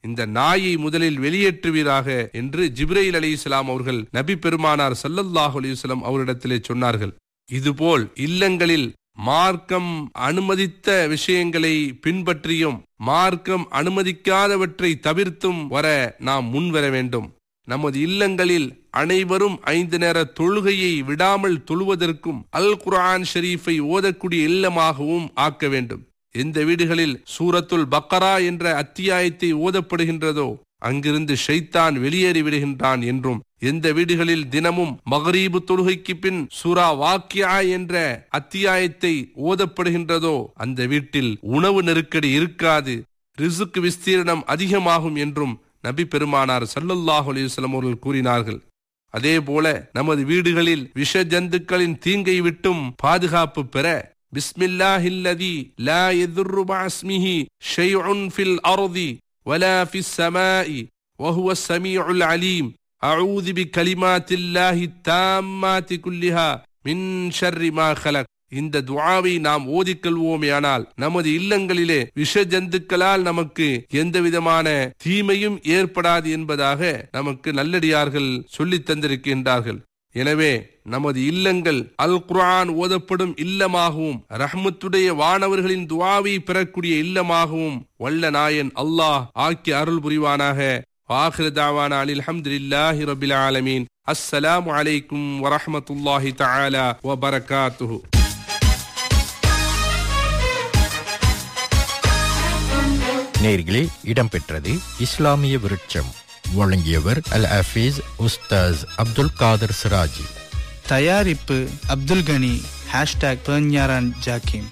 இந்த நாயை முதலில் வெளியேற்றுவீராக என்று ஜிப்ரைல் அலி இஸ்லாம் அவர்கள் நபி பெருமானார் சல்லல்லாஹு அலிவசலம் அவரிடத்திலே சொன்னார்கள் இதுபோல் இல்லங்களில் மார்க்கம் அனுமதித்த விஷயங்களை பின்பற்றியும் மார்க்கம் அனுமதிக்காதவற்றை தவிர்த்தும் வர நாம் முன்வர வேண்டும் நமது இல்லங்களில் அனைவரும் ஐந்து நேர தொழுகையை விடாமல் தொழுவதற்கும் அல் குர்ஆன் ஷெரீஃபை ஓதக்கூடிய இல்லமாகவும் ஆக்க வேண்டும் எந்த வீடுகளில் சூரத்துல் பக்கரா என்ற அத்தியாயத்தை ஓதப்படுகின்றதோ அங்கிருந்து ஷைத்தான் வெளியேறி விடுகின்றான் என்றும் எந்த வீடுகளில் தினமும் மகரீபு தொழுகைக்கு பின் சூரா வாக்கியா என்ற அத்தியாயத்தை ஓதப்படுகின்றதோ அந்த வீட்டில் உணவு நெருக்கடி இருக்காது ரிசுக்கு விஸ்தீரணம் அதிகமாகும் என்றும் நபி பெருமானார் சல்லல்லாஹு அலிவசலம் அவர்கள் கூறினார்கள் அதே போல நமது வீடுகளில் விஷ ஜந்துக்களின் தீங்கை விட்டும் பாதுகாப்பு பெற பிஸ்மில்லாஹில்லதி லா எதுர்ரு பாஸ்மிஹி ஷைஉன் ஃபில் அர்தி ولا في السماء وهو السميع العليم أعوذ بكلمات الله التامات كلها من شر ما خلق இந்த துவாவை நாம் ஓதிக்கொள்வோமேயானால் நமது இல்லங்களிலே விஷ ஜந்துக்களால் நமக்கு எந்த விதமான தீமையும் ஏற்படாது என்பதாக நமக்கு நல்லடியார்கள் சொல்லித் தந்திருக்கின்றார்கள் எனவே நமது இல்லங்கள் அல் குர்ஆன் ஓதப்படும் இல்லமாகவும் ரஹ்மத்துடைய வானவர்களின் துவாவை பெறக்கூடிய இல்லமாகவும் வல்ல நாயன் அல்லாஹ் ஆக்கி அருள் புரிவானாக ஆஹிர தாவானா அலில் ஹம்துலில்லாஹி ரபில் ஆலமீன் அஸ்ஸலாமு அலைக்கும் வரஹ்மத்துல்லாஹி தஆலா வ பரகாத்துஹு நேர்களே இடம்பெற்றது இஸ்லாமிய விருட்சம் வழங்கியவர் அல் ஹஃபீஸ் உஸ்தாஸ் அப்துல் காதர் சிராஜி தயாரிப்பு அப்துல் கனி ஹேஷ்டாக் பேஞ்ஞாரான் ஜாக்கிம்